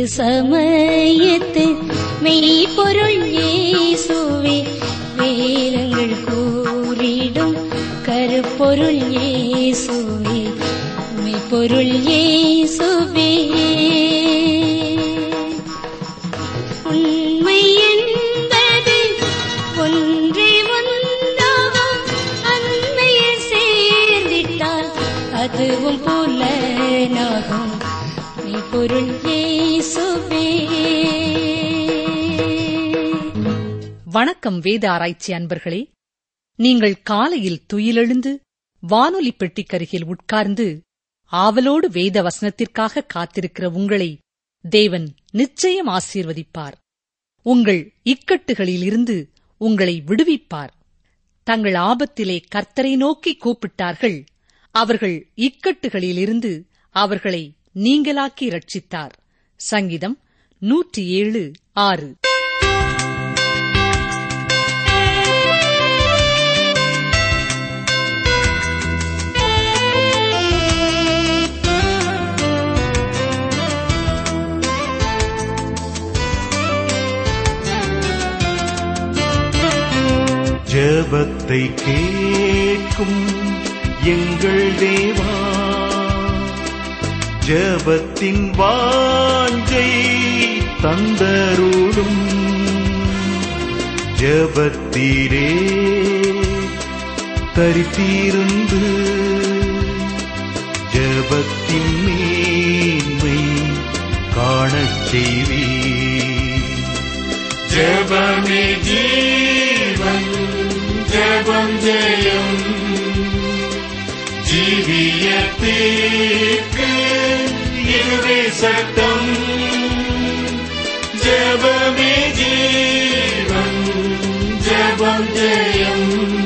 தீர்ப்பு சமயத்து மெய்ப்பொருள் இயேசுவே வேதங்கள் கூறிடும் கருப்பொருள் இயேசுவே மெய்ப்பொருள் இயேசுவே உண்மை என்பது ஒன்றே ஒன்றாகும் அன்மையில் சேர்ந்திட்டால் அதுவும் புலனாகும் மெய்ப்பொருள் இயேசுவே வணக்கம் வேத ஆராய்ச்சி அன்பர்களே நீங்கள் காலையில் துயிலெழுந்து வானொலி பெட்டிக்கருகில் உட்கார்ந்து ஆவலோடு வேத வசனத்திற்காக காத்திருக்கிற உங்களை தேவன் நிச்சயம் ஆசீர்வதிப்பார் உங்கள் இக்கட்டுகளிலிருந்து உங்களை விடுவிப்பார் தங்கள் ஆபத்திலே கர்த்தரை நோக்கி கூப்பிட்டார்கள் அவர்கள் இக்கட்டுகளிலிருந்து அவர்களை நீங்களாக்கி ரட்சித்தார் சங்கீதம் நூற்றி ஏழு ஆறு ஜெபத்தை கேட்கும் எங்கள் தேவா ஜெபத்தின் வாஞ்சை தந்தருடும் ஜெபத்தீரே தரித்திருந்து ஜெபத்தின் மேன்மை காணச் செய்வீர் ஜெபமே ஜீவன் ஜெபம் ஜெயம் ஜீவியத்திற்கு இதுவே சட்டம் ஜெபமே ஜீவன் ஜெபம் ஜெயம்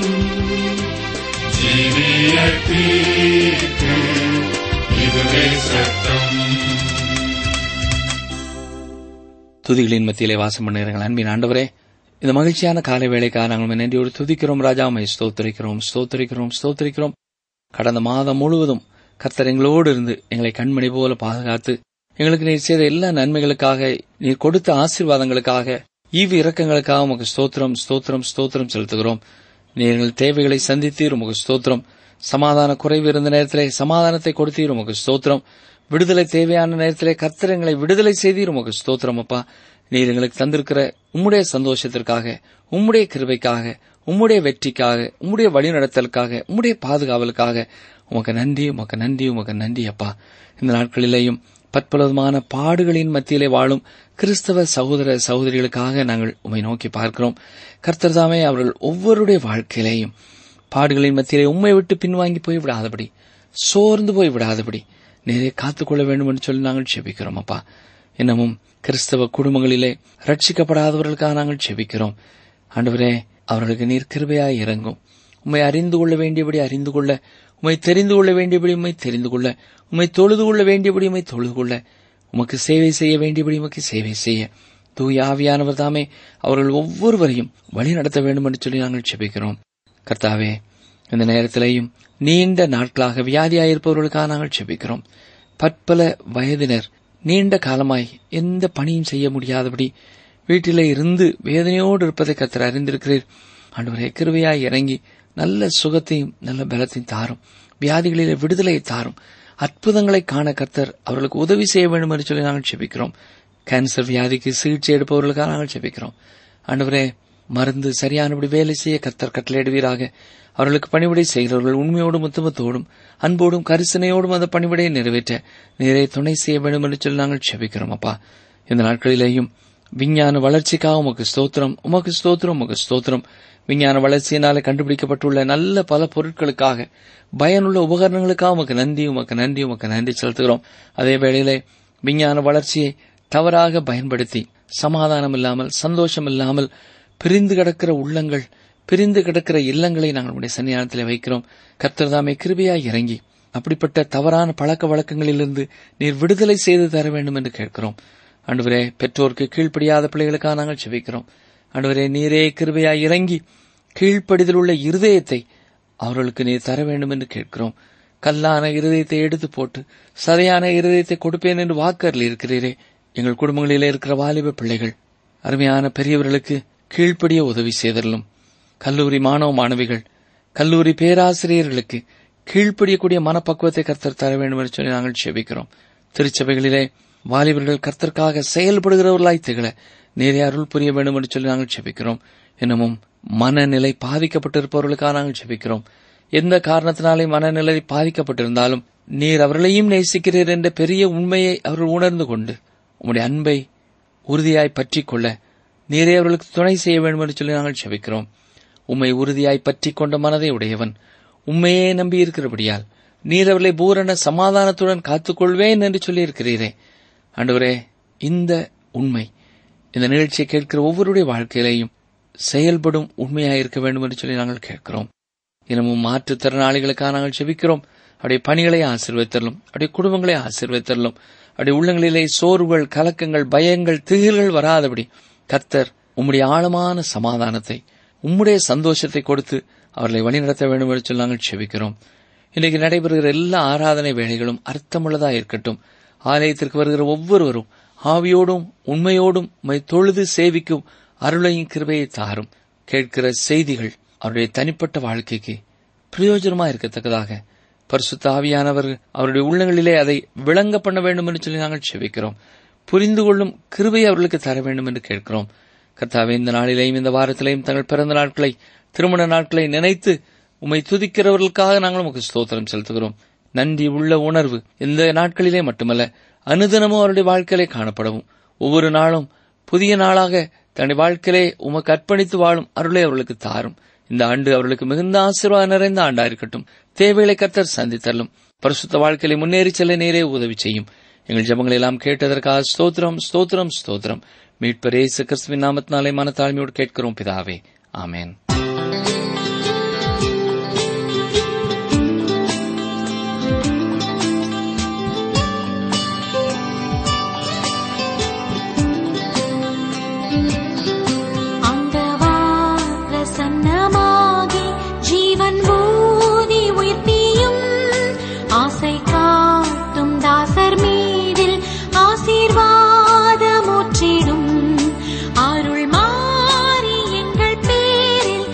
ஜீவியத்திற்கு இதுவே சட்டம் துதிகளின் மத்தியிலே வாசம் பண்ணுகிறங்கள் அன்பின் ஆண்டவரே இந்த மகிழ்ச்சியான காலை வேளைக்காக நாங்கள் உம்மை நன்றியோடு துதிக்கிறோம் ராஜா உம்மை ஸ்தோத்திரிக்கிறோம் ஸ்தோத்திரிக்கிறோம் ஸ்தோத்திரிக்கிறோம் கடந்த மாதம் முழுவதும் கர்த்தர் எங்களோடு இருந்து எங்களை கண்மணி போல பாதுகாத்து எங்களுக்கு நீர் செய்த எல்லா நன்மைகளுக்காக நீர் கொடுத்த ஆசீர்வாதங்களுக்காக ஈவு இரக்கங்களுக்காக உமக்கு ஸ்தோத்திரம் ஸ்தோத்திரம் ஸ்தோத்திரம் செலுத்துகிறோம் நீர் எங்கள் தேவைகளை சந்தித்தீர் உமக்கு ஸ்தோத்திரம் சமாதான குறைவு இருந்த நேரத்திலே சமாதானத்தை கொடுத்தீர் உமக்கு ஸ்தோத்திரம் விடுதலை தேவையான நேரத்திலே கர்த்தர் எங்களை விடுதலை செய்தீர் உமக்கு ஸ்தோத்திரம் அப்பா நீர் எங்களுக்கு தந்திருக்கிற உம்முடைய சந்தோஷத்திற்காக உம்முடைய கிருபைக்காக உம்முடைய வெற்றிக்காக உம்முடைய வழிநடத்தலுக்காக உம்முடைய பாதுகாவலுக்காக உமக்கு நன்றி உமக்கு நன்றி உமக்கு நன்றி அப்பா இந்த நாட்களிலேயும் பற்பலவிதமான பாடுகளின் மத்தியிலே வாழும் கிறிஸ்தவ சகோதர சகோதரிகளுக்காக நாங்கள் உம்மை நோக்கி பார்க்கிறோம் கர்த்தர் தாமே அவர்கள் ஒவ்வொருடைய வாழ்க்கையிலேயும் பாடுகளின் மத்தியிலே உம்மை விட்டு பின்வாங்கி போய் விடாதபடி சோர்ந்து போய் விடாதபடி நேரே காத்துக்கொள்ள வேண்டும் என்று சொல்லி நாங்கள் செபிக்கிறோம் அப்பா இன்னமும் கிறிஸ்தவ குடும்பங்களிலே ரட்சிக்கப்படாதவர்களுக்காக நாங்கள் செபிக்கிறோம் ஆண்டவரே அவர்களுக்கு நீர் கிருபையாய் இறங்கும் உம்மை அறிந்து கொள்ள வேண்டியபடி அறிந்து கொள்ள உம்மை தெரிந்து கொள்ள வேண்டியபடி உம்மை தெரிந்து கொள்ள உம்மை தொழுது கொள்ள வேண்டியபடி உம்மை தொழுது கொள்ள உமக்கு சேவை செய்ய வேண்டியபடி உமக்கு சேவை செய்ய தூய ஆவியானவர் தாமே அவர்கள் ஒவ்வொருவரையும் வழி நடத்த வேண்டும் என்று சொல்லி நாங்கள் செபிக்கிறோம் கர்த்தாவே இந்த நேரத்திலேயும் நீண்ட நாட்களாக வியாதியாயிருப்பவர்களுக்காக நாங்கள் செபிக்கிறோம் பற்பல வயதினர் நீண்ட காலமாய் எந்த பணியும் செய்ய முடியாதபடி வீட்டிலே இருந்து வேதனையோடு இருப்பதை கர்த்தர் அறிந்திருக்கிறீர் ஆண்டவரே கிருவையாய் இறங்கி நல்ல சுகத்தையும் நல்ல பலத்தையும் தாரும் வியாதிகளிலே விடுதலையை தாரும் அற்புதங்களை காண கர்த்தர் அவர்களுக்கு உதவி செய்ய வேண்டும் என்று சொல்லி நாங்கள் செபிக்கிறோம் கேன்சர் வியாதிக்கு சிகிச்சை எடுப்பவர்களுக்காக நாங்கள் செபிக்கிறோம் ஆண்டவரே மருந்து சரியானபடி வேலை செய்ய கர்த்தர் கட்டளையிடுவீராக அவர்களுக்கு பணிவிடை செய்கிறவர்கள் உண்மையோடும் உத்தமத்தோடும் அன்போடும் கரிசனையோடும் அந்த பணிவிடையை நிறைவேற்ற நேரே துணை செய்ய வேண்டும் என்று சொல்லி நாங்கள் செபிக்கிறோம் அப்பா இந்த நாட்களிலேயும் விஞ்ஞான வளர்ச்சிக்காக உமக்கு ஸ்தோத்திரம் உமக்கு ஸ்தோத்திரம் உமக்கு ஸ்தோத்திரம் விஞ்ஞான வளர்ச்சியினாலே கண்டுபிடிக்கப்பட்டுள்ள நல்ல பல பொருட்களுக்காக பயனுள்ள உபகரணங்களுக்காக உமக்கு நன்றி உமக்கு நன்றி உமக்கு நன்றி செலுத்துகிறோம் அதே வேளையிலே விஞ்ஞான வளர்ச்சியை தவறாக பயன்படுத்தி சமாதானம் இல்லாமல் சந்தோஷம் இல்லாமல் பிரிந்து கிடக்கிற உள்ளங்கள் பிரிந்து கிடக்கிற இல்லங்களை நாங்கள் உடைய சன்னியானத்தில் வைக்கிறோம் கர்த்தர்தாமே கிருபையாய் இறங்கி அப்படிப்பட்ட தவறான பழக்க வழக்கங்களிலிருந்து நீர் விடுதலை செய்து தர வேண்டும் என்று கேட்கிறோம் ஆண்டவரே பெற்றோருக்கு கீழ்ப்படியாத பிள்ளைகளுக்காக நாங்கள் செபிக்கிறோம் ஆண்டவரே நீரே கிருபையாய் இறங்கி கீழ்ப்படிதல் உள்ள இருதயத்தை அவர்களுக்கு நீர் தர வேண்டும் என்று கேட்கிறோம் கல்லான இருதயத்தை எடுத்து போட்டு சதையான இருதயத்தை கொடுப்பேன் என்று வாக்கரில் இருக்கிறீரே எங்கள் குடும்பங்களிலே இருக்கிற வாலிப பிள்ளைகள் அருமையான பெரியவர்களுக்கு கீழ்ப்படிய உதவி செய்தலும் கல்லூரி மாணவ மாணவிகள் கல்லூரி பேராசிரியர்களுக்கு கீழ்ப்படியக்கூடிய மனப்பக்குவத்தை கர்த்தர் தர வேண்டும் என்று சொல்லி நாங்கள் செபிக்கிறோம் திருச்சபைகளிலே வாலிபர்கள் கர்த்தருக்காக செயல்படுகிறவர்களாய் திகழ நேரே அருள் புரிய வேண்டும் என்று சொல்லி நாங்கள் செபிக்கிறோம் இன்னமும் மனநிலை பாதிக்கப்பட்டிருப்பவர்களுக்காக நாங்கள் செபிக்கிறோம் எந்த காரணத்தினாலே மனநிலை பாதிக்கப்பட்டிருந்தாலும் நீர் அவர்களையும் நேசிக்கிறீர் என்ற பெரிய உண்மையை அவர்கள் உணர்ந்து கொண்டு உம்முடைய அன்பை உறுதியாய் பற்றிக் கொள்ள நீரே அவர்களுக்கு துணை செய்ய வேண்டும் என்று சொல்லி நாங்கள் செபிக்கிறோம் உம்மை உறுதியாய் பற்றிக் கொண்ட மனதை உடையவன் உண்மையே நம்பி இருக்கிறபடியால் நீர் அவர்களை பூரண சமாதானத்துடன் காத்துக்கொள்வேன் என்று சொல்லியிருக்கிறீரே ஆண்டவரே இந்த உண்மை இந்த நிகழ்ச்சியை கேட்கிற ஒவ்வொருடைய வாழ்க்கையிலையும் செயல்படும் உண்மையாய் இருக்க வேண்டும் என்று சொல்லி நாங்கள் கேட்கிறோம் இன்னமும் மாற்றுத்திறனாளிகளுக்காக நாங்கள் செபிக்கிறோம் அவருடைய பணிகளை ஆசீர்வதித்தரலும் அவருடைய குடும்பங்களை ஆசீர்வதித்தரலும் அவருடைய உள்ளங்களிலே சோர்வுகள் கலக்கங்கள் பயங்கள் திகில்கள் வராதபடி கர்த்தர் உம்முடைய ஆழமான சமாதானத்தை உம்முடைய சந்தோஷத்தை கொடுத்து அவர்களை வழிநடத்த வேண்டும் என்று சொல்லி நாங்கள் செபிக்கிறோம் இன்றைக்கு நடைபெறுகிற எல்லா ஆராதனை வேலைகளும் அர்த்தமுள்ளதா இருக்கட்டும் ஆலயத்திற்கு வருகிற ஒவ்வொருவரும் ஆவியோடும் உண்மையோடும் மை தொழுது சேவிக்கும் அருளையும் கிருபையை தாரும் கேட்கிற செய்திகள் அவருடைய தனிப்பட்ட வாழ்க்கைக்கு பிரயோஜனமா இருக்கத்தக்கதாக பரிசுத்த ஆவியானவர் அவருடைய உள்ளங்களிலே அதை விளங்க பண்ண வேண்டும் என்று சொல்லி நாங்கள் செபிக்கிறோம் புரிந்து கொள்ளும் கிருபை அவர்களுக்கு தர வேண்டும் என்று கேட்கிறோம் கர்த்தாவே இந்த நாளிலேயும் இந்த வாரத்திலேயும் தங்கள் பிறந்த நாட்களை திருமண நாட்களை நினைத்து உம்மை துதிக்கிறவர்களுக்காக நாங்கள் உமக்கு ஸ்தோத்திரம் செலுத்துகிறோம் நன்றி உள்ள உணர்வு இந்த நாட்களிலே மட்டுமல்ல அனுதினமும் அவருடைய வாழ்க்கையிலே காணப்படவும் ஒவ்வொரு நாளும் புதிய நாளாக தன்னுடைய வாழ்க்கையிலே உமக்கு அர்ப்பணித்து வாழும் அருளை அவர்களுக்கு தாரும் இந்த ஆண்டு அவர்களுக்கு மிகுந்த ஆசீர்வாதம் நிறைந்த ஆண்டா இருக்கட்டும் தேவைகளை கர்த்தர் சந்தித்தரலும் பரிசுத்த வாழ்க்கையில முன்னேறி செல்ல நேரே உதவி செய்யும் எங்கள் ஜபங்களை எல்லாம் கேட்டதற்காக ஸ்தோத்திரம் ஸ்தோத்திரம் ஸ்தோத்திரம் மீட்பரே கிறிஸ்துவின் நாமத்தினாலே மனத்தாழ்மையோடு கேட்கிறோம் பிதாவே ஆமேன் ஆண்டவார் பிரசன்னமாகி ஜீவன் ஊதி உயிர்ப்பியும் ஆசை காட்டும் தாசர் மீதில் ஆசீர்வாதமுற்றிடும் அருள் மாறி எங்கள் பேரில்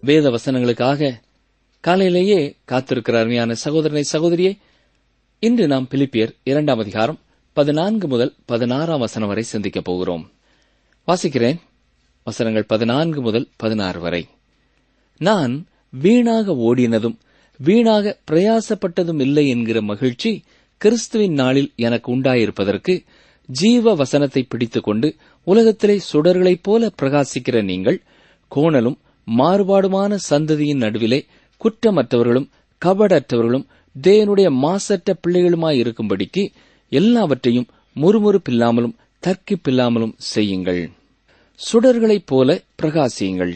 வேத வசனங்களுக்காக காலையிலேயே காத்திருக்கிற அருமையான சகோதரனை சகோதரியே இன்று நாம் பிலிப்பியர் இரண்டாம் அதிகாரம் பதினான்கு முதல் பதினாறாம் வசனம் வரை சிந்திக்கப் போகிறோம் வாசிக்கிறேன் வசனங்கள் பதினான்கு முதல் பதினாறு வரை நான் வீணாக ஓடினதும் வீணாக பிரயாசப்பட்டதும் இல்லை என்கிற மகிழ்ச்சி கிறிஸ்துவின் நாளில் எனக்கு உண்டாயிருப்பதற்கு ஜீவ வசனத்தை பிடித்துக்கொண்டு உலகத்திலே சுடர்களைப் போல பிரகாசிக்கிற நீங்கள் கோணலும் மாறுபாடுமான சந்ததியின் நடுவிலே குற்றமற்றவர்களும் கபடற்றவர்களும் தேவனுடைய மாசற்ற பிள்ளைகளுமாயிருக்கும்படிக்கு எல்லாவற்றையும் முறுமுறுப்பில்லாமலும் தர்க்கிப்பில்லாமலும் செய்யுங்கள் சுடர்களைப் போல பிரகாசியுங்கள்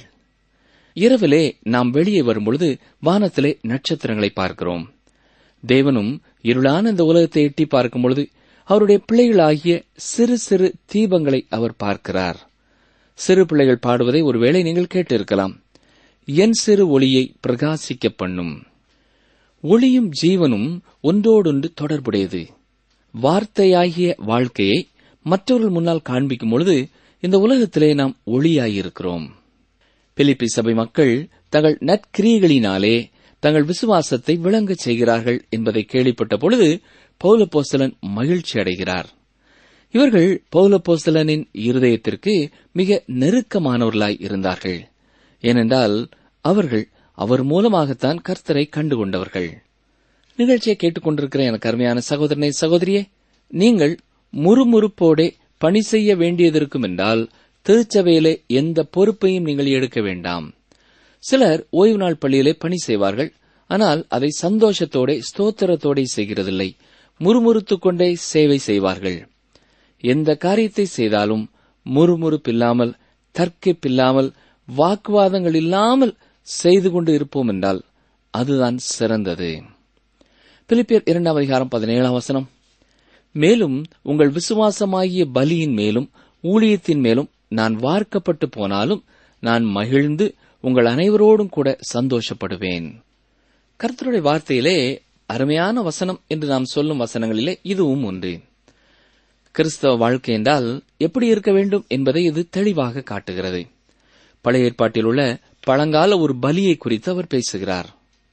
இரவிலே நாம் வெளியே வரும்பொழுது வானத்திலே நட்சத்திரங்களை பார்க்கிறோம் தேவனும் இருளான இந்த உலகத்தை எட்டி பார்க்கும் பொழுது அவருடைய பிள்ளைகளாகிய சிறு சிறு தீபங்களை அவர் பார்க்கிறார் சிறு பிள்ளைகள் பாடுவதை ஒருவேளை நீங்கள் கேட்டிருக்கலாம் என் சிறு ஒளியை பிரகாசிக்க பண்ணும் ஒளியும் ஜீவனும் ஒன்றோடொன்று தொடர்புடையது வார்த்தையாகிய வாழ்க்கையை மற்றவர்கள் முன்னால் காண்பிக்கும் பொழுது இந்த உலகத்திலே நாம் ஒளியாயிருக்கிறோம் பிலிப்பி சபை மக்கள் தங்கள் நற்கிரியைகளினாலே தங்கள் விசுவாசத்தை விளங்கச் செய்கிறார்கள் என்பதை கேள்விப்பட்ட பொழுது பௌலப்போஸ்தலன் மகிழ்ச்சி அடைகிறார் இவர்கள் பௌலப்போஸ்தலனின் இருதயத்திற்கு மிக நெருக்கமானவர்களாய் இருந்தார்கள் ஏனென்றால் அவர்கள் அவர் மூலமாகத்தான் கர்த்தரை கண்டுகொண்டவர்கள் நிகழ்ச்சியை கேட்டுக்கொண்டிருக்கிற எனக்கு அருமையான சகோதரனை சகோதரியே நீங்கள் முறுமுறுப்போடே பணி செய்ய வேண்டியதிருக்கும் என்றால் திருச்சபையிலே எந்த பொறுப்பையும் நீங்கள் எடுக்க வேண்டாம் சிலர் ஓய்வு நாள் பள்ளியிலே பணி செய்வார்கள் ஆனால் அதை சந்தோஷத்தோட ஸ்தோத்திரத்தோட செய்கிறதில்லை முறுமுறுத்துக் கொண்டே சேவை செய்வார்கள் எந்த காரியத்தை செய்தாலும் முறுமுறுப்பில்லாமல் தர்க்கிப்பில்லாமல் வாக்குவாதங்கள் இல்லாமல் செய்து கொண்டு இருப்போம் என்றால் அதுதான் சிறந்தது பிலிப்பியர் இரண்டாம் அதிகாரம் பதினேழாம் வசனம் மேலும் உங்கள் விசுவாசமாகிய பலியின் மேலும் ஊழியத்தின் மேலும் நான் வார்க்கப்பட்டு போனாலும் நான் மகிழ்ந்து உங்கள் அனைவரோடும் கூட சந்தோஷப்படுவேன் கர்த்தருடைய வார்த்தையிலே அருமையான வசனம் என்று நாம் சொல்லும் வசனங்களிலே இதுவும் ஒன்று கிறிஸ்தவ வாழ்க்கை என்றால் எப்படி இருக்க வேண்டும் என்பதை இது தெளிவாக காட்டுகிறது பழைய ஏற்பாட்டில் உள்ள பழங்கால ஒரு பலியை குறித்து அவர் பேசுகிறார்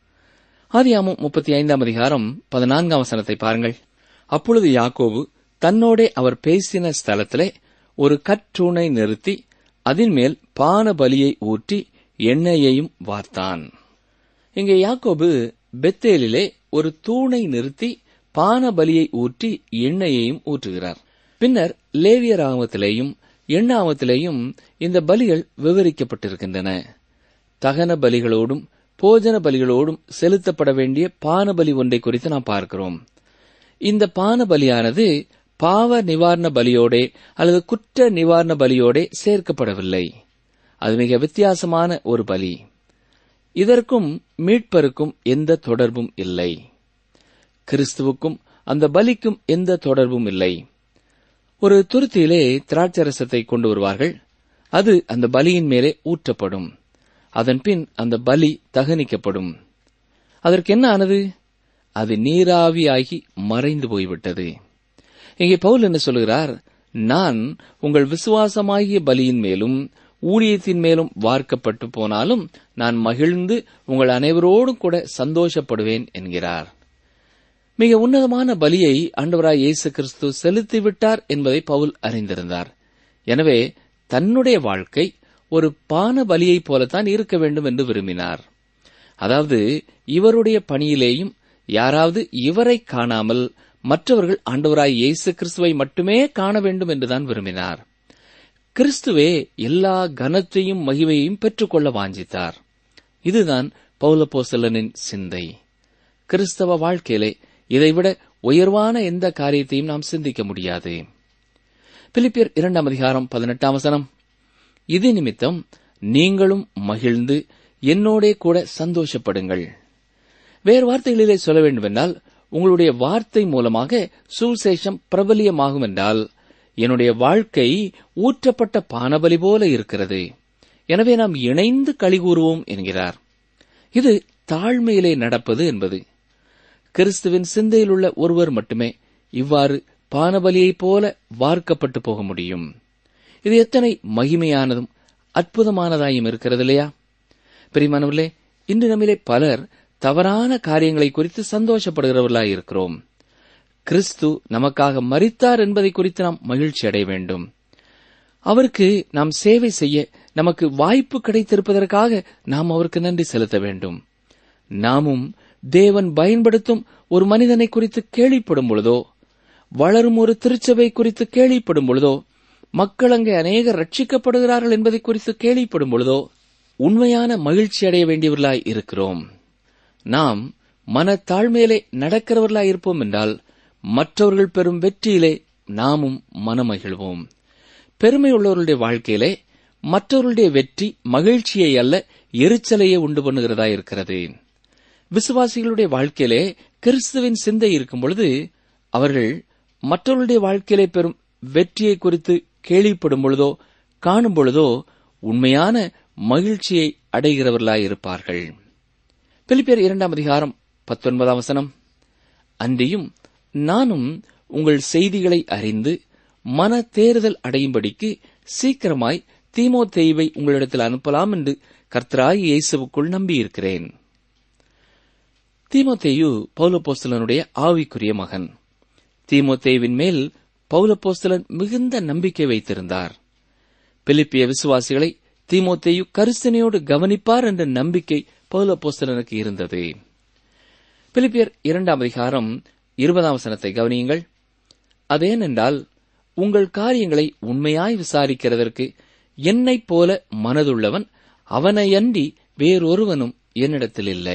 ஆதியாமம் முப்பத்தி ஐந்தாம் அதிகாரம் பதினான்காம் வசனத்தை பாருங்கள் அப்பொழுது யாக்கோபு தன்னோடே அவர் பேசின ஸ்தலத்திலே ஒரு கற்றூணை நிறுத்தி அதன் மேல் பான பலியை ஊற்றி எண்ணெயையும் வார்த்தான் இங்கே யாக்கோபு பெத்தேலிலே ஒரு தூணை நிறுத்தி பான பலியை ஊற்றி எண்ணெயையும் ஊற்றுகிறார் பின்னர் லேவியர் ஆகமத்திலேயும் எண்ணாமத்திலேயும் இந்த பலிகள் விவரிக்கப்பட்டிருக்கின்றன தகன பலிகளோடும் போஜன பலிகளோடும் செலுத்தப்பட வேண்டிய பான பலி ஒன்றை குறித்து நாம் பார்க்கிறோம் இந்த பான பலியானது பாவ நிவாரண பலியோடே அல்லது குற்ற நிவாரண பலியோடே சேர்க்கப்படவில்லை அது மிக வித்தியாசமான ஒரு பலி இதற்கும் மீட்பருக்கும் எந்த தொடர்பும் இல்லை கிறிஸ்துவுக்கும் அந்த பலிக்கும் எந்த தொடர்பும் இல்லை ஒரு துருத்தியிலே திராட்சரசத்தை கொண்டு வருவார்கள் அது அந்த பலியின் மேலே ஊற்றப்படும் அதன் பின் அந்த பலி தகனிக்கப்படும் அதற்கு என்ன ஆனது அது நீராவியாகி மறைந்து போய்விட்டது இங்கே பவுல் என்ன சொல்கிறார் நான் உங்கள் விசுவாசமாகிய பலியின் மேலும் ஊழியத்தின் மேலும் வார்க்கப்பட்டு போனாலும் நான் மகிழ்ந்து உங்கள் அனைவரோடும் கூட சந்தோஷப்படுவேன் என்கிறார் மிக உன்னதமான பலியை ஆண்டவராய் இயேசு கிறிஸ்து செலுத்திவிட்டார் என்பதை பவுல் அறிந்திருந்தார் எனவே தன்னுடைய வாழ்க்கை ஒரு பான பலியைப் போலத்தான் இருக்க வேண்டும் என்று விரும்பினார் அதாவது இவருடைய பணியிலேயும் யாராவது இவரை காணாமல் மற்றவர்கள் ஆண்டவராய் இயேசு கிறிஸ்துவை மட்டுமே காண வேண்டும் என்றுதான் விரும்பினார் கிறிஸ்துவே எல்லா கனத்தையும் மகிமையையும் பெற்றுக்கொள்ள வாஞ்சித்தார் இதுதான் பௌலப்போசலனின் சிந்தை கிறிஸ்தவ வாழ்க்கையிலே இதைவிட உயர்வான எந்த காரியத்தையும் நாம் சிந்திக்க முடியாது பிலிப்பியர் இரண்டாம் அதிகாரம் பதினெட்டாம் வசனம் இது நிமித்தம் நீங்களும் மகிழ்ந்து என்னோடே கூட சந்தோஷப்படுங்கள் வேறு வார்த்தைகளிலே சொல்ல வேண்டுமென்றால் உங்களுடைய வார்த்தை மூலமாக சுசேஷம் பிரபலியமாகும் என்றால் என்னுடைய வாழ்க்கை ஊற்றப்பட்ட பானபலி போல இருக்கிறது எனவே நாம் இணைந்து கழிகூறுவோம் என்கிறார் இது தாழ்மையிலே நடப்பது என்பது கிறிஸ்துவின் சிந்தையில் உள்ள ஒருவர் மட்டுமே இவ்வாறு பானபலியைப் போல வார்க்கப்பட்டு போக முடியும் இது எத்தனை மகிமையானதும் அற்புதமானதாயும் இருக்கிறது இல்லையா பிரிமானவர்களே இன்று நம்மிலே பலர் தவறான காரியங்களை குறித்து சந்தோஷப்படுகிறவர்களாய் இருக்கிறோம் கிறிஸ்து நமக்காக மரித்தார் என்பதை குறித்து நாம் மகிழ்ச்சி அடைய வேண்டும் அவருக்கு நாம் சேவை செய்ய நமக்கு வாய்ப்பு கிடைத்திருப்பதற்காக நாம் அவருக்கு நன்றி செலுத்த வேண்டும் நாமும் தேவன் பயன்படுத்தும் ஒரு மனிதனை குறித்து கேள்விப்படும் பொழுதோ வளரும் ஒரு திருச்சபை குறித்து கேள்விப்படும் பொழுதோ மக்கள் அங்கே அநேகர் ரட்சிக்கப்படுகிறார்கள் என்பதை குறித்து கேள்விப்படும் பொழுதோ உண்மையான மகிழ்ச்சி அடைய வேண்டியவர்களாய் இருக்கிறோம் நாம் மனத்தாழ்மையிலே நடக்கிறவர்களாய் இருப்போம் என்றால் மற்றவர்கள் பெறும் வெற்றியிலே நாமும் மனமகிழ்வோம் பெருமை உள்ளவர்களுடைய வாழ்க்கையிலே மற்றவர்களுடைய வெற்றி மகிழ்ச்சியை அல்ல எரிச்சலையே உண்டு பண்ணுகிறதா இருக்கிறது விசுவாசிகளுடைய வாழ்க்கையிலே கிறிஸ்துவின் சிந்தை இருக்கும் பொழுது அவர்கள் மற்றவர்களுடைய வாழ்க்கையிலே பெறும் வெற்றியை குறித்து கேள்விப்படும் பொழுதோ காணும் பொழுதோ உண்மையான மகிழ்ச்சியை அடைகிறவர்களாய் இருப்பார்கள் பிலிப்பியர் இரண்டாம் அதிகாரம் பத்தொன்பதாம் வசனம் அன்றியும் நானும் உங்கள் செய்திகளை அறிந்து மன தேறுதல் அடையும்படிக்கு சீக்கிரமாய் தீமோத்தேயுவை உங்களிடத்தில் அனுப்பலாம் என்று கர்த்தராய் இயேசுவுக்குள் நம்பியிருக்கிறேன் தீமோத்தேயு பௌலப்போஸ்தலனுடைய ஆவிக்குரிய மகன் தீமோத்தேயுவின் மேல் பௌலப்போஸ்தலன் மிகுந்த நம்பிக்கை வைத்திருந்தார் பிலிப்பிய விசுவாசிகளை தீமோத்தேயு கரிசனையோடு கவனிப்பார் என்ற நம்பிக்கை பௌலப்போஸ்தலனுக்கு இருந்தது பிலிப்பியர் இரண்டாம் அதிகாரம் இருபதாம் வசனத்தை கவனியுங்கள் அதேனென்றால் உங்கள் காரியங்களை உண்மையாய் விசாரிக்கிறதற்கு என்னைப் போல மனதுள்ளவன் அவனையன்றி வேறொருவனும் என்னிடத்தில் இல்லை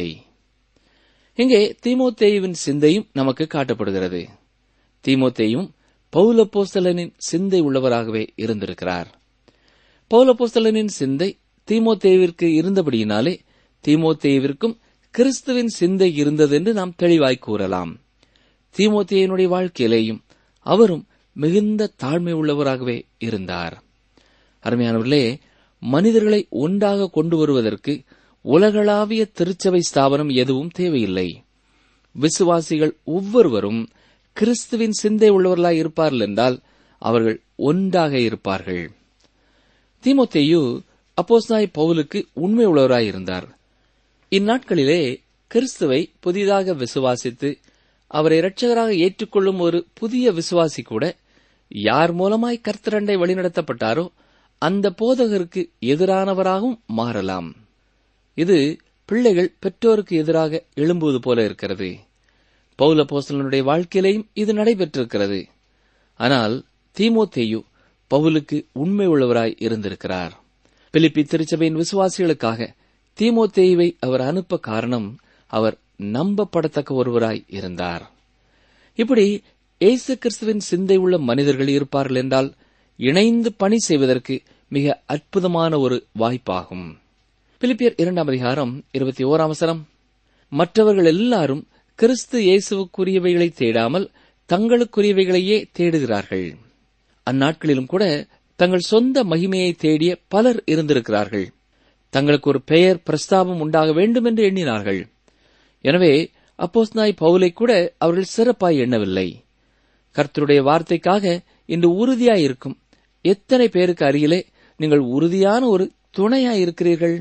இங்கே தீமோத்தேயுவின் சிந்தையும் நமக்கு காட்டப்படுகிறது தீமோத்தேயும் பௌலப்போஸ்தலனின் சிந்தை உள்ளவராகவே இருந்திருக்கிறார் பௌலப்போஸ்தலனின் சிந்தை தீமோத்தேவிற்கு இருந்தபடியினாலே தீமோத்தேவிற்கும் கிறிஸ்துவின் சிந்தை இருந்தது என்று நாம் தெளிவாய் கூறலாம் தீமோத்தேயனுடைய வாழ்க்கையிலேயும் அவரும் மிகுந்த தாழ்மை உள்ளவராகவே இருந்தார் அருமையானவர்களே மனிதர்களை ஒன்றாக கொண்டு வருவதற்கு உலகளாவிய திருச்சபை ஸ்தாபனம் எதுவும் தேவையில்லை விசுவாசிகள் ஒவ்வொருவரும் கிறிஸ்துவின் சிந்தை உள்ளவர்களாய் இருப்பார்கள் என்றால் அவர்கள் ஒன்றாக இருப்பார்கள் தீமோத்தேயு அப்போஸ்தாய் பவுலுக்கு உண்மை உள்ளவராய் இருந்தார் இந்நாட்களிலே கிறிஸ்துவை புதிதாக விசுவாசித்து அவரை இரட்சகராக ஏற்றுக்கொள்ளும் ஒரு புதிய விசுவாசி கூட யார் மூலமாய் கர்த்தரண்டை வழிநடத்தப்பட்டாரோ அந்த போதகருக்கு எதிரானவராகவும் மாறலாம் இது பிள்ளைகள் பெற்றோருக்கு எதிராக எழும்புவது போல இருக்கிறது பௌல போஸ்தலனுடைய வாழ்க்கையிலேயும் இது நடைபெற்றிருக்கிறது ஆனால் தீமோத்தேயு பவுலுக்கு உண்மை உள்ளவராய் இருந்திருக்கிறார் பிலிப்பி திருச்சபையின் விசுவாசிகளுக்காக தீமோத்தேயுவை அவர் அனுப்ப காரணம் அவர் நம்பப்படத்தக்க ஒருவராய் இருந்தார் இப்படி இயேசு கிறிஸ்துவின் சிந்தை உள்ள மனிதர்கள் இருப்பார்கள் என்றால் இணைந்து பணி செய்வதற்கு மிக அற்புதமான ஒரு வாய்ப்பாகும் பிலிப்பியர் இரண்டாம் அதிகாரம் இருபத்தி ஓராம் வசனம் மற்றவர்கள் எல்லாரும் கிறிஸ்து இயேசுவுக்குரியவைகளை தேடாமல் தங்களுக்குரியவைகளையே தேடுகிறார்கள் அந்நாட்களிலும் கூட தங்கள் சொந்த மகிமையை தேடிய பலர் இருந்திருக்கிறார்கள் தங்களுக்கு ஒரு பெயர் பிரஸ்தாபம் உண்டாக வேண்டும் என்று எண்ணினார்கள் எனவே அப்போஸ்நாய் பவுலை கூட அவர்கள் சிறப்பாய் எண்ணவில்லை கர்த்தருடைய வார்த்தைக்காக இன்று உறுதியாய் இருக்கும் எத்தனை பேருக்கு அருகிலே நீங்கள் உறுதியான ஒரு துணையாய் இருக்கிறீர்கள்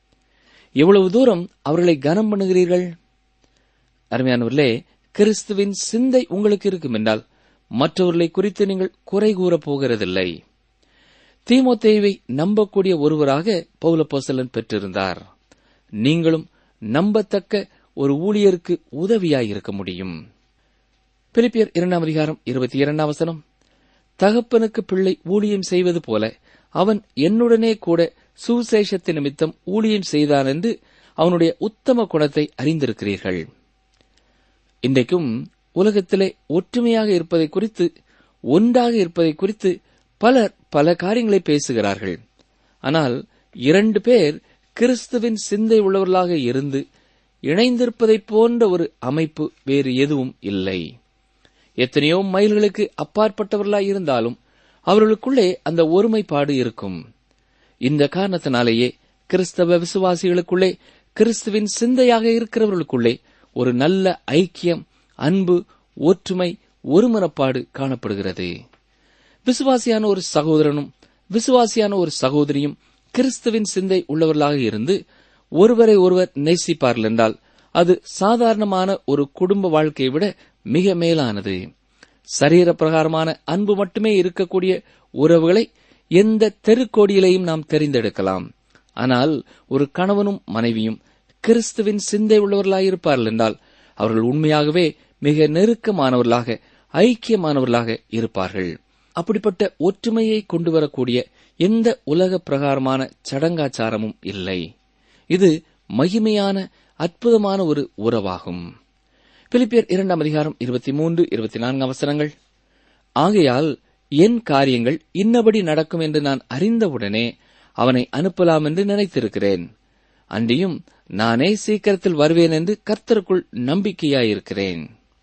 எவ்வளவு தூரம் அவர்களை கனம் பண்ணுகிறீர்கள் அருமையானவர்களே கிறிஸ்துவின் சிந்தை உங்களுக்கு இருக்கும் என்றால் மற்றவர்களை குறித்து நீங்கள் குறை கூறப் போகிறதில்லை தீமோத்தேவை நம்பக்கூடிய ஒருவராக பௌலப்போசலன் பெற்றிருந்தார் நீங்களும் நம்பத்தக்க ஒரு ஊழியருக்கு உதவியாய் இருக்க முடியும் பிலிப்பியர் இரண்டாம் அதிகாரம் இருபத்தி இரண்டாம் வசனம் தகப்பனுக்கு பிள்ளை ஊழியம் செய்வது போல அவன் என்னுடனே கூட சுசேஷத்து நிமித்தம் ஊழியம் செய்தான் என்று அவனுடைய உத்தம குணத்தை அறிந்திருக்கிறீர்கள் இன்றைக்கும் உலகத்திலே ஒற்றுமையாக இருப்பதை குறித்து ஒன்றாக இருப்பதை குறித்து பலர் பல காரியங்களை பேசுகிறார்கள் ஆனால் இரண்டு பேர் கிறிஸ்துவின் சிந்தை உள்ளவர்களாக இருந்து இணைந்திருப்பதைப் போன்ற ஒரு அமைப்பு வேறு எதுவும் இல்லை எத்தனையோ மைல்களுக்கு அப்பாற்பட்டவர்களாய் இருந்தாலும் அவர்களுக்குள்ளே அந்த ஒருமைப்பாடு இருக்கும் இந்த காரணத்தினாலேயே கிறிஸ்தவ விசுவாசிகளுக்குள்ளே கிறிஸ்துவின் சிந்தையாக இருக்கிறவர்களுக்குள்ளே ஒரு நல்ல ஐக்கியம் அன்பு ஒற்றுமை ஒருமனப்பாடு காணப்படுகிறது விசுவாசியான ஒரு சகோதரனும் விசுவாசியான ஒரு சகோதரியும் கிறிஸ்துவின் சிந்தை உள்ளவர்களாக இருந்து ஒருவரை ஒருவர் நேசிப்பார்கள் என்றால் அது சாதாரணமான ஒரு குடும்ப வாழ்க்கையை விட மிக மேலானது சரீர பிரகாரமான அன்பு மட்டுமே இருக்கக்கூடிய உறவுகளை எந்த தெருக்கோடியிலையும் நாம் தெரிந்தெடுக்கலாம் ஆனால் ஒரு கணவனும் மனைவியும் கிறிஸ்துவின் சிந்தை உள்ளவர்களாயிருப்பார்கள் என்றால் அவர்கள் உண்மையாகவே மிக நெருக்கமானவர்களாக ஐக்கியமானவர்களாக இருப்பார்கள் அப்படிப்பட்ட ஒற்றுமையை கொண்டு வரக்கூடிய எந்த உலக பிரகாரமான சடங்காச்சாரமும் இல்லை இது மகிமையான அற்புதமான ஒரு உறவாகும் பிலிப்பியர் இரண்டாம் அதிகாரம் இருபத்தி மூன்று இருபத்தி நான்கு அவசரங்கள் ஆகையால் என் காரியங்கள் இன்னபடி நடக்கும் என்று நான் அறிந்தவுடனே அவனை அனுப்பலாம் என்று நினைத்திருக்கிறேன் அன்றியும் நானே சீக்கிரத்தில் வருவேன் என்று கர்த்தருக்குள் நம்பிக்கையாயிருக்கிறேன்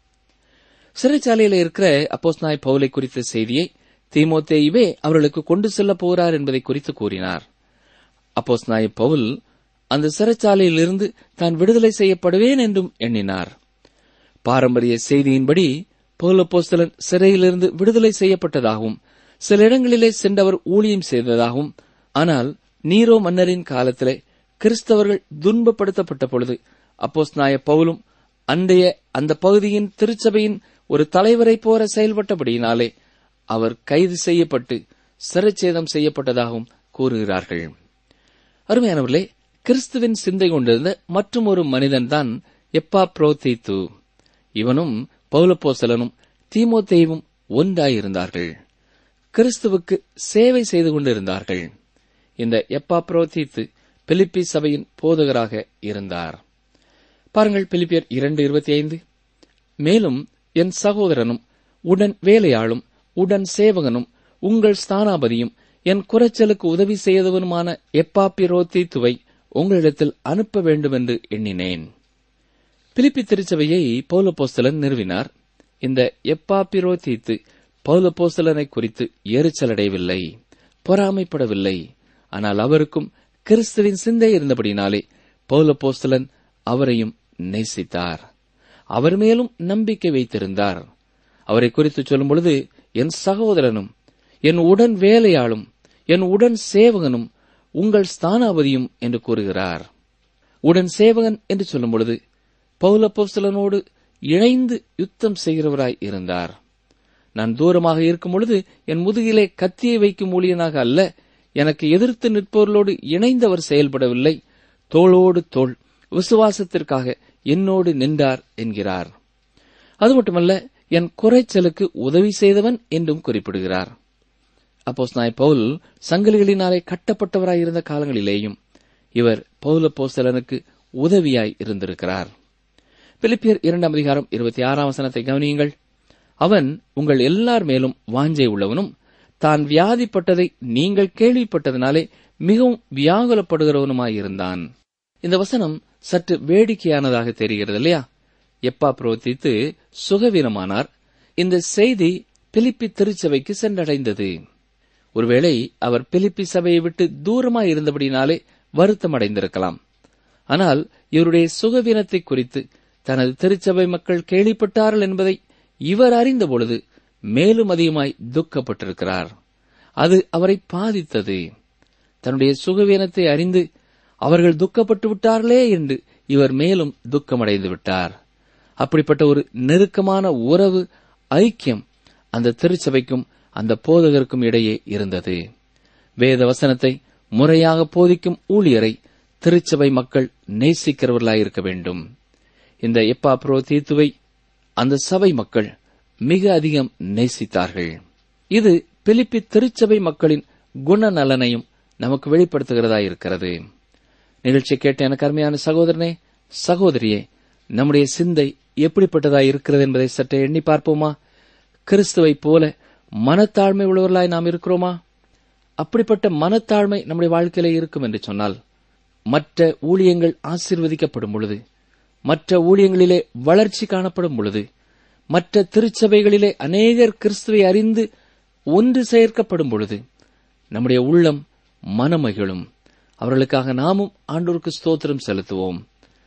சிறைச்சாலையில் இருக்கிற அப்போஸ் நாய் பவுலை குறித்த செய்தியை தீமோத்தேயுவே அவர்களுக்கு கொண்டு செல்ல போகிறார் என்பதை குறித்து கூறினார் அப்போஸ் நாய் பவுல் அந்த சிறைச்சாலையிலிருந்து தான் விடுதலை செய்யப்படுவேன் என்றும் எண்ணினார் பாரம்பரிய செய்தியின்படி பௌலப்போஸ்தலன் சிறையிலிருந்து விடுதலை செய்யப்பட்டதாகவும் சில இடங்களிலே சென்றவர் ஊழியம் செய்ததாகவும் ஆனால் நீரோ மன்னரின் காலத்திலே கிறிஸ்தவர்கள் துன்பப்படுத்தப்பட்ட பொழுது அப்போஸ் நாய பவுலும் அன்றைய அந்த பகுதியின் திருச்சபையின் ஒரு தலைவரைப் போல செயல்பட்டபடியினாலே அவர் கைது செய்யப்பட்டு சிறைச்சேதம் செய்யப்பட்டதாகவும் கூறுகிறார்கள் அருமையானவர்களே கிறிஸ்துவின் சிந்தை கொண்டிருந்த மற்றும் ஒரு மனிதன்தான் எப்பா புரோதீத்து இவனும் பௌலப்போசலனும் தீமோத்தேயும் ஒன்றாயிருந்தார்கள் கிறிஸ்துவுக்கு சேவை செய்து கொண்டிருந்தார்கள் இந்த எப்பா புரோதீத்து பிலிப்பி சபையின் போதகராக இருந்தார் பாருங்கள் பிலிப்பியர் இரண்டு இருபத்தி ஐந்து மேலும் என் சகோதரனும் உடன் வேலையாளும் உடன் சேவகனும் உங்கள் ஸ்தானாபதியும் என் குறைச்சலுக்கு உதவி செய்தவனுமான எப்பாப்பிரோத்தீத்துவை உங்களிடத்தில் அனுப்ப வேண்டும் என்று எண்ணினேன் பிலிப்பி திருச்சபையை பௌலபோஸ்தலன் நிறுவினார் இந்த எப்பாப்பிரோத்தீத்து பௌலபோஸ்தலனை குறித்து எரிச்சலடையவில்லை பொறாமைப்படவில்லை ஆனால் அவருக்கும் கிறிஸ்துவின் சிந்தை இருந்தபடினாலே பௌலபோஸ்தலன் அவரையும் நேசித்தார் அவர் மேலும் நம்பிக்கை வைத்திருந்தார் அவரை குறித்து சொல்லும் பொழுது என் சகோதரனும் என் உடன் வேலையாளும் என் உடன் சேவகனும் உங்கள் ஸ்தானாபதியும் என்று கூறுகிறார் உடன் சேவகன் என்று சொல்லும் பொழுது பௌலப்போஸ்தலனோடு இணைந்து யுத்தம் செய்கிறவராய் இருந்தார் நான் தூரமாக இருக்கும் பொழுது என் முதுகிலே கத்தியை வைக்கும் ஊழியனாக அல்ல எனக்கு எதிர்த்து நிற்பவர்களோடு இணைந்தவர் செயல்படவில்லை தோளோடு தோள் விசுவாசத்திற்காக என்னோடு நின்றார் என்கிறார் அது மட்டுமல்ல என் குறைச்சலுக்கு உதவி செய்தவன் என்றும் குறிப்பிடுகிறார் அப்போஸ் நாய் பவுல் சங்கிலிகளினாலே கட்டப்பட்டவராய் இருந்த காலங்களிலேயும் இவர் பவுல போஸ்தலனுக்கு உதவியாய் இருந்திருக்கிறார் பிலிப்பியர் இரண்டாம் அதிகாரம் இருபத்தி ஆறாம் வசனத்தை கவனியுங்கள் அவன் உங்கள் எல்லார் மேலும் வாஞ்சை உள்ளவனும் தான் வியாதிப்பட்டதை நீங்கள் கேள்விப்பட்டதினாலே மிகவும் வியாகுலப்படுகிறவனுமாயிருந்தான் இந்த வசனம் சற்று வேடிக்கையானதாக தெரிகிறது இல்லையா எப்பா புரோத்தித்து சுகவீனமானார் இந்த செய்தி பிலிப்பி திருச்சபைக்கு சென்றடைந்தது ஒருவேளை அவர் பிலிப்பி சபையை விட்டு தூரமாய் இருந்தபடினாலே வருத்தமடைந்திருக்கலாம் ஆனால் இவருடைய சுகவீனத்தை குறித்து தனது திருச்சபை மக்கள் கேள்விப்பட்டார்கள் என்பதை இவர் அறிந்தபொழுது மேலும் அதிகமாய் துக்கப்பட்டிருக்கிறார் அது அவரை பாதித்தது தன்னுடைய சுகவீனத்தை அறிந்து அவர்கள் துக்கப்பட்டு விட்டார்களே என்று இவர் மேலும் துக்கமடைந்து விட்டார் அப்படிப்பட்ட ஒரு நெருக்கமான உறவு ஐக்கியம் அந்த திருச்சபைக்கும் அந்த போதகருக்கும் இடையே இருந்தது வேத வசனத்தை முறையாக போதிக்கும் ஊழியரை திருச்சபை மக்கள் நேசிக்கிறவர்களாயிருக்க வேண்டும் இந்த எப்பா புரோ தீத்துவை அந்த சபை மக்கள் மிக அதிகம் நேசித்தார்கள் இது பிலிப்பி திருச்சபை மக்களின் குணநலனையும் நமக்கு வெளிப்படுத்துகிறதா இருக்கிறது நிகழ்ச்சி கேட்ட எனக்கு அருமையான சகோதரனே சகோதரியே நம்முடைய சிந்தை எப்படிப்பட்டதாய் இருக்கிறது என்பதை சற்றே எண்ணி பார்ப்போமா கிறிஸ்துவைப் போல மனத்தாழ்மை உள்ளவர்களாய் நாம் இருக்கிறோமா அப்படிப்பட்ட மனத்தாழ்மை நம்முடைய வாழ்க்கையில இருக்கும் என்று சொன்னால் மற்ற ஊழியங்கள் ஆசீர்வதிக்கப்படும் பொழுது மற்ற ஊழியங்களிலே வளர்ச்சி காணப்படும் பொழுது மற்ற திருச்சபைகளிலே அநேகர் கிறிஸ்துவை அறிந்து ஒன்று சேர்க்கப்படும் பொழுது நம்முடைய உள்ளம் மனமகிழும் அவர்களுக்காக நாமும் ஆண்டோருக்கு ஸ்தோத்திரம் செலுத்துவோம்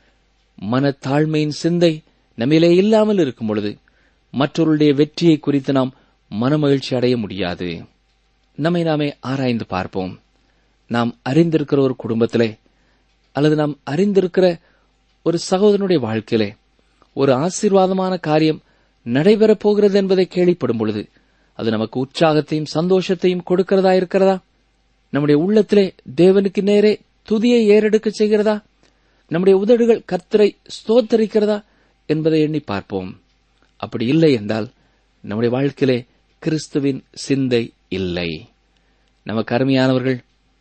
மனத்தாழ்மையின் சிந்தை நம்மிலே இல்லாமல் இருக்கும் பொழுது மற்றவர்களுடைய வெற்றியை குறித்து நாம் மனமகிழ்ச்சி அடைய முடியாது நம்மை நாமே ஆராய்ந்து பார்ப்போம் நாம் அறிந்திருக்கிற ஒரு குடும்பத்திலே அல்லது நாம் அறிந்திருக்கிற ஒரு சகோதரனுடைய வாழ்க்கையிலே ஒரு ஆசீர்வாதமான காரியம் நடைபெறப் போகிறது என்பதை கேள்விப்படும் பொழுது அது நமக்கு உற்சாகத்தையும் சந்தோஷத்தையும் கொடுக்கிறதா இருக்கிறதா நம்முடைய உள்ளத்திலே தேவனுக்கு நேரே துதியை ஏறெடுக்க செய்கிறதா நம்முடைய உதடுகள் கர்த்தரை ஸ்தோத்தரிக்கிறதா என்பதை எண்ணி பார்ப்போம் அப்படி இல்லை என்றால் நம்முடைய வாழ்க்கையிலே கிறிஸ்துவின் சிந்தை இல்லை நமக்கு அருமையானவர்கள்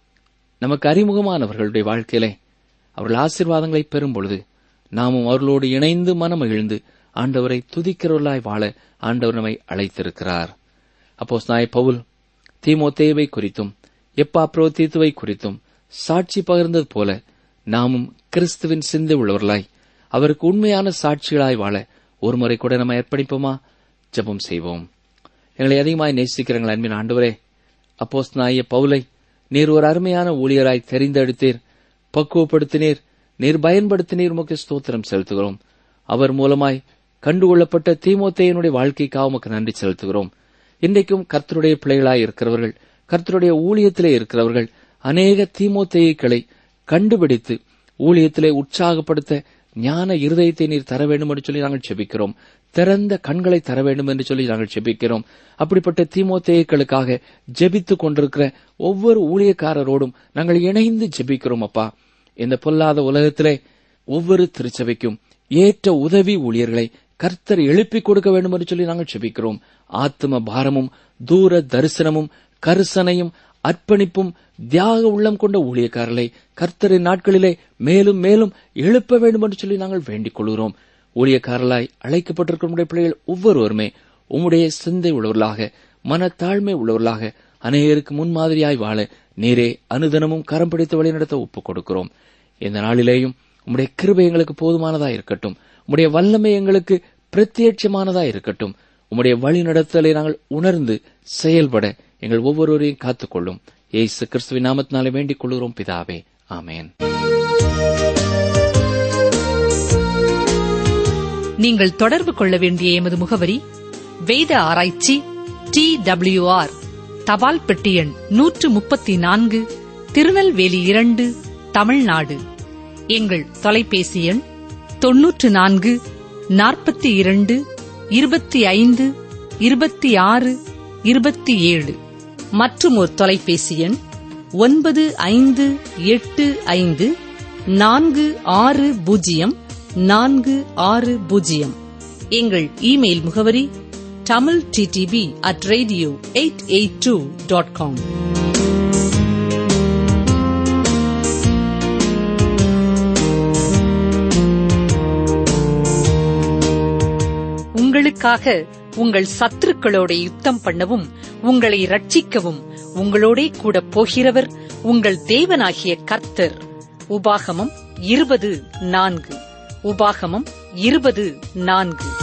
நமக்கு அறிமுகமானவர்களுடைய வாழ்க்கையிலே அவர்கள் ஆசீர்வாதங்களை பெறும் பொழுது நாமும் அவர்களோடு இணைந்து மனமகிழ்ந்து ஆண்டவரை துதிக்கிறவர்களாய் வாழ ஆண்டவர் நம்மை அழைத்திருக்கிறார் அப்போ நாய் பவுல் தீமோத்தேவை குறித்தும் எப்பா புரோத்தீத்துவை குறித்தும் சாட்சி பகிர்ந்தது போல நாமும் கிறிஸ்துவின் சிந்தை உள்ளவர்களாய் அவருக்கு உண்மையான சாட்சிகளாய் வாழ ஒருமுறை கூட நம்ம அர்ப்பணிப்போமா ஜெபம் செய்வோம் எங்களை அதிகமாய் நேசிக்கிறங்கள் அன்பின் ஆண்டவரே அப்போஸ் நாய பவுலை நீர் ஒரு அருமையான ஊழியராய் தெரிந்தெடுத்தீர் பக்குவப்படுத்தினீர் நீர் பயன்படுத்தினீர் உமக்கு ஸ்தோத்திரம் செலுத்துகிறோம் அவர் மூலமாய் கண்டுகொள்ளப்பட்ட தீமோத்தேயனுடைய வாழ்க்கைக்காக உமக்கு நன்றி செலுத்துகிறோம் இன்றைக்கும் கர்த்தருடைய பிள்ளைகளாய் இருக்கிறவர்கள் கர்த்தருடைய ஊழியத்திலே இருக்கிறவர்கள் அநேக தீமோத்தேயுக்களை கண்டுபிடித்து ஊழியத்திலே உற்சாகப்படுத்த ஞான இருதயத்தை நீர் தர வேண்டும் என்று சொல்லி நாங்கள் செபிக்கிறோம் திறந்த கண்களை தர வேண்டும் என்று சொல்லி நாங்கள் செபிக்கிறோம் அப்படிப்பட்ட தீமோத்தேயுக்களுக்காக ஜெபித்துக் கொண்டிருக்கிற ஒவ்வொரு ஊழியக்காரரோடும் நாங்கள் இணைந்து ஜெபிக்கிறோம் அப்பா இந்த பொல்லாத உலகத்திலே ஒவ்வொரு திருச்சபைக்கும் ஏற்ற உதவி ஊழியர்களை கர்த்தர் எழுப்பிக் கொடுக்க வேண்டும் என்று சொல்லி நாங்கள் செபிக்கிறோம் ஆத்ம பாரமும் தூர தரிசனமும் கரிசனையும் அர்ப்பணிப்பும் தியாக உள்ளம் கொண்ட ஊழியக்காரர்களை கர்த்தரின் நாட்களிலே மேலும் மேலும் எழுப்ப வேண்டும் என்று சொல்லி நாங்கள் வேண்டிக் கொள்கிறோம் ஊழியக்காரர்களாய் அழைக்கப்பட்டிருக்கிற நம்முடைய பிள்ளைகள் ஒவ்வொருவருமே உம்முடைய சிந்தை உள்ளவர்களாக மனத்தாழ்மை உள்ளவர்களாக அநேகருக்கு முன்மாதிரியாய் வாழ நீரே அனுதினமும் கரம் பிடித்து வழிநடத்த ஒப்புக் கொடுக்கிறோம் இந்த நாளிலேயும் உம்முடைய கிருபை எங்களுக்கு போதுமானதா இருக்கட்டும் உம்முடைய வல்லமை எங்களுக்கு பிரத்யட்சமானதா இருக்கட்டும் உம்முடைய வழி நடத்தலை நாங்கள் உணர்ந்து செயல்பட எங்கள் ஒவ்வொருவரையும் காத்துக்கொள்ளும் ஏசு கிறிஸ்துவின் நாமத்தினாலே வேண்டிக் கொள்கிறோம் பிதாவே ஆமேன் நீங்கள் தொடர்பு கொள்ள வேண்டிய எமது முகவரி வேத ஆராய்ச்சி டி ஆர் தபால் பெட்டி எண் நூற்று முப்பத்தி நான்கு திருநெல்வேலி இரண்டு தமிழ்நாடு எங்கள் தொலைபேசி எண் தொன்னூற்று நான்கு நாற்பத்தி இரண்டு இருபத்தி ஐந்து இருபத்தி ஆறு இருபத்தி ஏழு மற்றும் ஒரு தொலைபேசி எண் ஒன்பது ஐந்து எட்டு ஐந்து நான்கு ஆறு பூஜ்ஜியம் நான்கு ஆறு பூஜ்ஜியம் எங்கள் இமெயில் முகவரி Tamil TDP at radio eight eight two dot com உங்களுக்காக உங்கள் சத்துருக்களோட யுத்தம் பண்ணவும் உங்களை ரட்சிக்கவும் உங்களோடே கூட போகிறவர் உங்கள் தேவனாகிய கர்த்தர் உபாகமம் இருபது நான்கு உபாகமம் இருபது நான்கு